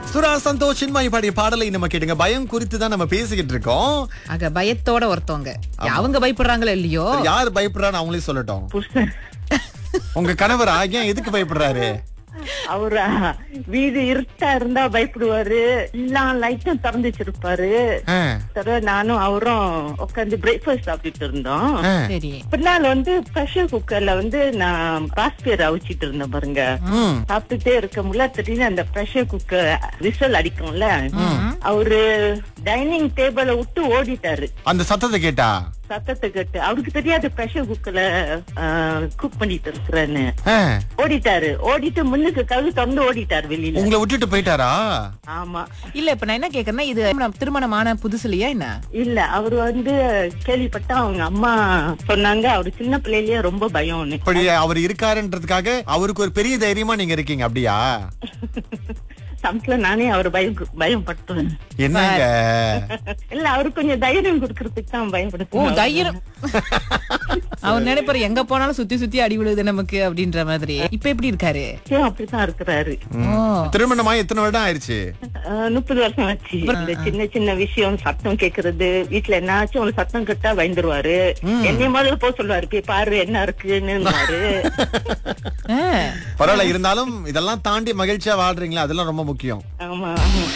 சுரா சந்தோஷ் சின்மாய் பாடிய பாடலை நம்ம கேட்டுங்க பயம் குறித்து தான் நம்ம பேசிக்கிட்டு இருக்கோம் ஆக பயத்தோட ஒருத்தவங்க அவங்க பயப்படுறாங்களோ இல்லையோ யார் பயப்படுறான்னு அவங்களே சொல்லட்டும் புருஷன் உங்க கணவரா ஏன் எதுக்கு பயப்படுறாரு அவரா வீடு இருட்டா இருந்தா பயப்படுவாரு எல்லா லைட்டும் திறந்து வச்சிருப்பாரு ஆ, தடவை நானும் அவரும் உட்காந்து பிரேக்ஃபாஸ்ட் சாப்பிட்டுட்டு இருந்தோம் ஆ. சரி பின்னால் வந்து ப்ரெஷர் குக்கர்ல வந்து நான் பாஸ்பியர் அவிச்சிட்டு இருந்தேன் பாருங்க ம். சாப்பிட்டுட்டே இருக்க முடியல திடீர்னு அந்த ப்ரெஷர் குக்கர் விசில் அடிக்கும்ல அவரு டைனிங் டேபிள விட்டு ஓடிட்டாரு அந்த சத்தத்தை கேட்டா சத்தத்தை கேட்டு அவருக்கு தெரியாது ப்ரெஷர் குக்கர்ல குக் பண்ணிட்டு இருக்கிறேன்னு ஆ, ஓடிட்டாரு ஓடிட்டு முன்னுக்கு கதவு திறந்து ஓடிட்டாரு வெளியில உங்களை விட்டுட்டு போயிட்டாரா ஆமா இல்ல இப்ப நான் என்ன கேக்குறேன்னா இது திருமணமான புதுசுலயா என்ன இல்ல அவர் வந்து கேள்விப்பட்டா அவங்க அம்மா சொன்னாங்க அவரு சின்ன பிள்ளையிலேயே ரொம்ப பயம்னு இப்படி அவர் இருக்காருன்றதுக்காக அவருக்கு ஒரு பெரிய தைரியமா நீங்க இருக்கீங்க அப்படியா சமத்துல நானே அவர் பயம் பயம் பட்டுவேன் என்னங்க இல்ல அவரு கொஞ்சம் தைரியம் கொடுக்கறதுக்கு தான் ஓ பயப்படுத்துவேன் தைரியம் அவர் நினைப்பாரு எங்க போனாலும் சுத்தி சுத்தி அடி விழுது நமக்கு அப்படின்ற மாதிரி இப்ப எப்படி இருக்காரு ஏன் அப்படித்தான் இருக்கிறாரு ஓ திருமணமா எத்தனை வருடம் ஆயிருச்சு அஹ், முப்பது வருஷம் ஆச்சு இந்த சின்ன சின்ன விஷயம் சத்தம் கேக்குறது வீட்டுல என்னாச்சும் ஒரு சத்தம் கேட்டா பயந்துருவாரு என்னைய முதல்ல போக சொல்லுவாரு போய் பாரு என்ன இருக்குன்னு ஆ. பரவாயில்ல இருந்தாலும் இதெல்லாம் தாண்டி மகிழ்ச்சியா வாழ்றீங்களா அதெல்லாம் ரொம்ப முக்கியம் ஆமா